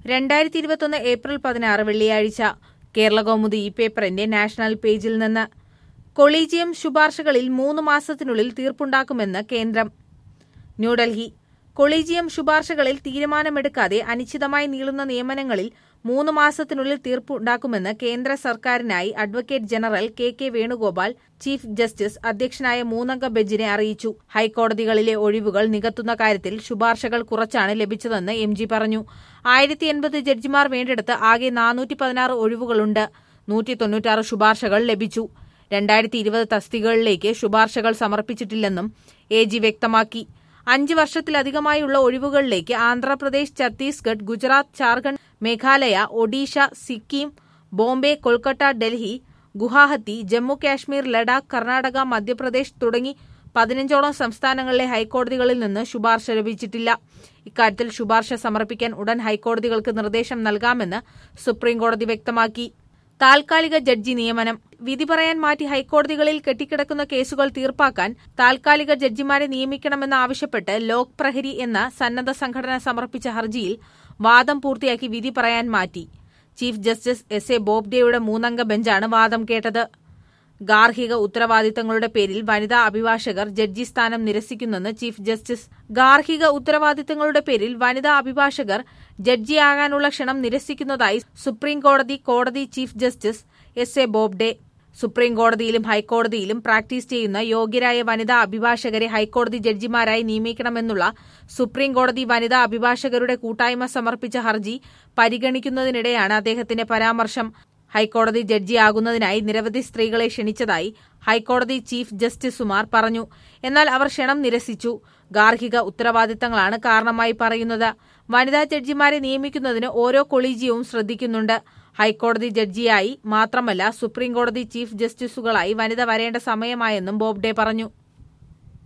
രണ്ടായിരത്തി ഇരുപത്തൊന്ന് ഏപ്രിൽ പതിനാറ് വെള്ളിയാഴ്ച കേരള കൗമുദി ഈ പേപ്പറിന്റെ നാഷണൽ പേജിൽ നിന്ന് കൊളീജിയം ശുപാർശകളിൽ മൂന്ന് മാസത്തിനുള്ളിൽ തീർപ്പുണ്ടാക്കുമെന്ന് കേന്ദ്രം ന്യൂഡൽഹി കൊളീജിയം ശുപാർശകളിൽ തീരുമാനമെടുക്കാതെ അനിശ്ചിതമായി നീളുന്ന നിയമനങ്ങളിൽ മൂന്ന് മാസത്തിനുള്ളിൽ തീർപ്പുണ്ടാക്കുമെന്ന് കേന്ദ്ര സർക്കാരിനായി advocate general K K Venugopal chief justice അധ്യക്ഷനായ മൂന്നംഗ ബെഞ്ചിനെ അറിയിച്ചു ഹൈക്കോടതികളിലെ ഒഴിവുകൾ നികത്തുന്ന കാര്യത്തിൽ ശുപാർശകൾ കുറച്ചാണ് ലഭിച്ചതെന്ന് എം ജി പറഞ്ഞു ആയിരത്തി എൺപത് ജഡ്ജിമാർ വേണ്ടിടത്ത് ആകെ നാനൂറ്റി പതിനാറ് ഒഴിവുകളുണ്ട് നൂറ്റി തൊണ്ണൂറ്റാറ് ശുപാർശകൾ ലഭിച്ചു രണ്ടായിരത്തി ഇരുപത് തസ്തികകളിലേക്ക് ശുപാർശകൾ സമർപ്പിച്ചിട്ടില്ലെന്നും എ ജി വ്യക്തമാക്കി അഞ്ച് വർഷത്തിലധികമായുള്ള ഒഴിവുകളിലേക്ക് ആന്ധ്രാപ്രദേശ് ഛത്തീസ്ഗഡ് ഗുജറാത്ത് ജാർഖണ്ഡ് മേഘാലയ ഒഡീഷ സിക്കിം ബോംബെ കൊൽക്കത്ത ഡൽഹി ഗുവാഹത്തി ജമ്മു കാശ്മീർ ലഡാക്ക് കർണാടക മധ്യപ്രദേശ് തുടങ്ങി പതിനഞ്ചോളം സംസ്ഥാനങ്ങളിലെ ഹൈക്കോടതികളിൽ നിന്ന് ശുപാർശ ലഭിച്ചിട്ടില്ല ഇക്കാര്യത്തിൽ ശുപാർശ സമർപ്പിക്കാൻ ഉടൻ ഹൈക്കോടതികൾക്ക് നിർദ്ദേശം നൽകാമെന്ന് സുപ്രീംകോടതി വ്യക്തമാക്കി താൽക്കാലിക ജഡ്ജി നിയമനം വിധി പറയാൻ മാറ്റി ഹൈക്കോടതികളിൽ കെട്ടിക്കിടക്കുന്ന കേസുകൾ തീർപ്പാക്കാൻ താൽക്കാലിക ജഡ്ജിമാരെ നിയമിക്കണമെന്നാവശ്യപ്പെട്ട് ലോക് പ്രഹരി എന്ന സന്നദ്ധ സംഘടന സമർപ്പിച്ച ഹർജിയിൽ വാദം പൂർത്തിയാക്കി വിധി പറയാൻ മാറ്റി ചീഫ് ജസ്റ്റിസ് എസ് എ ബോബ്ഡെയുടെ മൂന്നംഗ ബെഞ്ചാണ് വാദം കേട്ടത് ഗാർഹിക ഉത്തരവാദിത്തങ്ങളുടെ പേരിൽ വനിതാ അഭിഭാഷകർ ജഡ്ജി സ്ഥാനം നിരസിക്കുന്നെന്ന് ചീഫ് ജസ്റ്റിസ് ഗാർഹിക ഉത്തരവാദിത്തങ്ങളുടെ പേരിൽ വനിതാ അഭിഭാഷകർ ജഡ്ജിയാകാനുള്ള ക്ഷണം നിരസിക്കുന്നതായി സുപ്രീം കോടതി കോടതി chief justice S A Bobde supreme കോടതിയിലും ഹൈക്കോടതിയിലും പ്രാക്ടീസ് ചെയ്യുന്ന യോഗ്യരായ വനിതാ അഭിഭാഷകരെ ഹൈക്കോടതി ജഡ്ജിമാരായി നിയമിക്കണമെന്നുള്ള സുപ്രീം കോടതി വനിതാ അഭിഭാഷകരുടെ കൂട്ടായ്മ സമർപ്പിച്ച ഹർജി പരിഗണിക്കുന്നതിനിടെയാണ് അദ്ദേഹത്തിന്റെ പരാമർശം ഹൈക്കോടതി ജഡ്ജിയാകുന്നതിനായി നിരവധി സ്ത്രീകളെ ക്ഷണിച്ചതായി ഹൈക്കോടതി ചീഫ് ജസ്റ്റിസുമാർ പറഞ്ഞു എന്നാൽ അവർ ക്ഷണം നിരസിച്ചു ഗാർഹിക ഉത്തരവാദിത്തങ്ങളാണ് കാരണമായി പറയുന്നത് വനിതാ ജഡ്ജിമാരെ നിയമിക്കുന്നതിന് ഓരോ കൊളീജിയവും ശ്രദ്ധിക്കുന്നുണ്ട് ഹൈക്കോടതി ജഡ്ജിയായി മാത്രമല്ല സുപ്രീംകോടതി ചീഫ് ജസ്റ്റിസുകളായി വനിത വരേണ്ട സമയമായെന്നും ബോബ്ഡെ പറഞ്ഞു